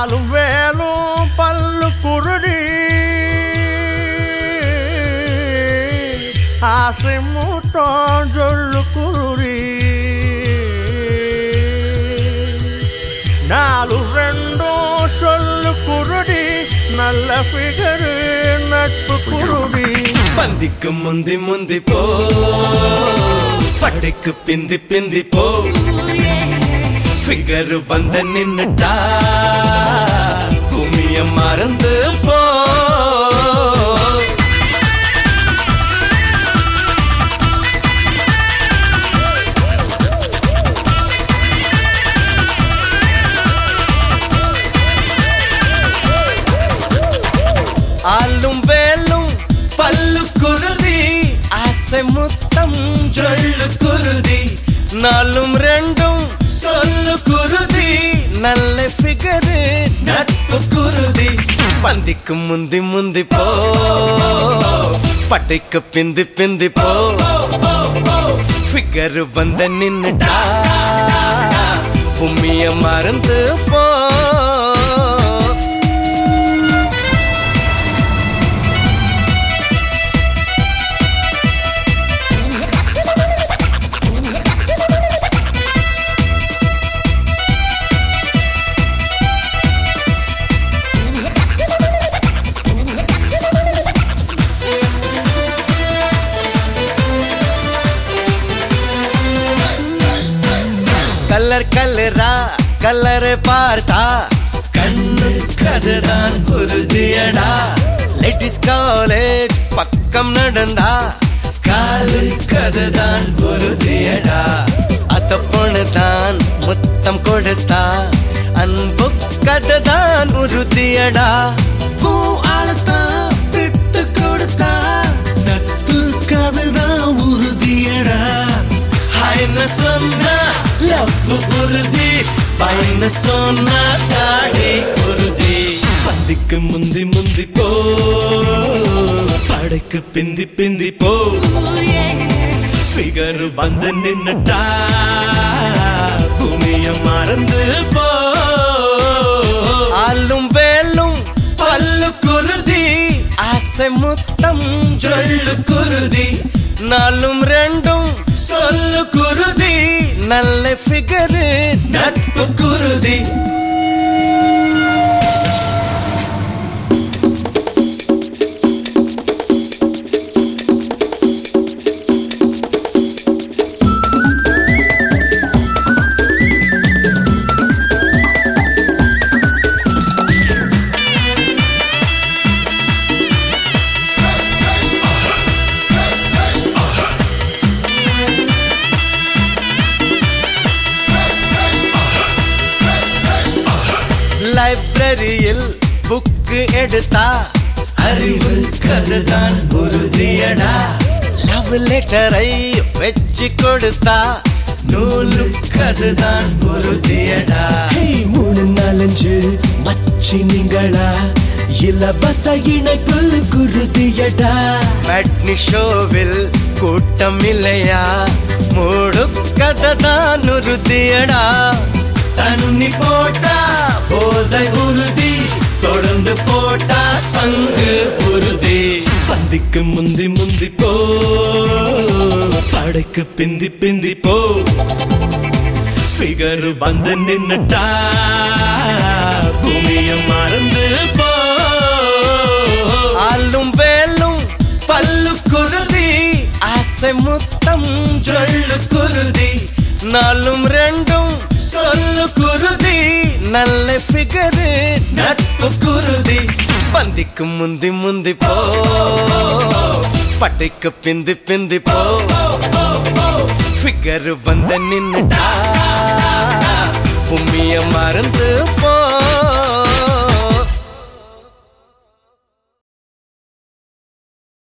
நாலும் வேலும் பல்லு குருடி ஆசை மூட்டம் சொல்லு குருடி நாலு ரெண்டும் சொல்லு குருடி நல்ல ஃபிகரு நட்பு குருடி பந்திக்கு முந்தி முந்தி போ படைக்கு பிந்தி பிந்தி போ ஃபிகர் வந்த நின்னுட்டா பூமிய மறந்து போ ஆளும் வேலும் பல்லு குருதி ஆசை முத்தம் சொல்லு குருதி நாலும் ரெண்டும் சொல்லு குருதி நல்ல ஃபிகரு நட்பு குருதி பந்திக்கு முந்தி முந்தி போ பட்டைக்கு பிந்தி பிந்தி போ ஃபிகர் வந்த நின்னுட்டா உம்மிய மறந்து போ கலர் கலரா கலரை பார்த்தா கண்ணு கதுதான் உறுதியடா லேடிஸ் காலேஜ் பக்கம் நடந்தா காலு கதுதான் உறுதியடா அத்த பொண்ணு தான் முத்தம் கொடுத்தா அன்பு கதைதான் உறுதியடா பூ ஆளத்தான் விட்டு கொடுத்தா நட்பு கதைதான் உறுதியடா ஹைன்னு சொன்னா லவ் உறுதி பைன்னு சொன்னா தாடி உறுதி பந்திக்கு முந்தி முந்தி போ படைக்கு பிந்தி பிந்தி போ ஃபிகர் வந்து நின்னுட்டா பூமிய மறந்து போ ஆளும் வேலும் பல்லு குருதி ஆசை முத்தம் சொல்லு குருதி நாலும் ரெண்டும் சொல்லு குருதி நல்ல ஃபிகரு நட்பு குருதி லைப்ரரியில் புக்கு எடுத்தா அறிவு கருதான் உறுதியடா லவ் லெட்டரை வச்சு கொடுத்தா நூலு கதுதான் உறுதியடா மூணு நாலஞ்சு மச்சி நீங்களா இலவச இணைப்பு குருதியடா மேட்னி ஷோவில் கூட்டம் இல்லையா மூடு கதைதான் உறுதியடா தண்ணி போட்டா போதை உறுதி தொடர்ந்து போட்டா சங்கு உறுதி பந்திக்கு முந்தி முந்தி போ படைக்கு பிந்தி பிந்தி போ ஃபிகர் வந்து நின்னுட்டா பூமிய மறந்து போ ஆளும் வேலும் பல்லு குருதி ஆசை முத்தம் சொல்லு குருதி நாலும் ரெண்டும் சொல்லு குருதி நல்ல ஃபிகரு நட்பு குருதி பந்திக்கு முந்தி முந்தி போ பட்டைக்கு பிந்தி பிந்தி போ ஃபிகர் வந்த நின்னுட்டா உம்மிய மறந்து போ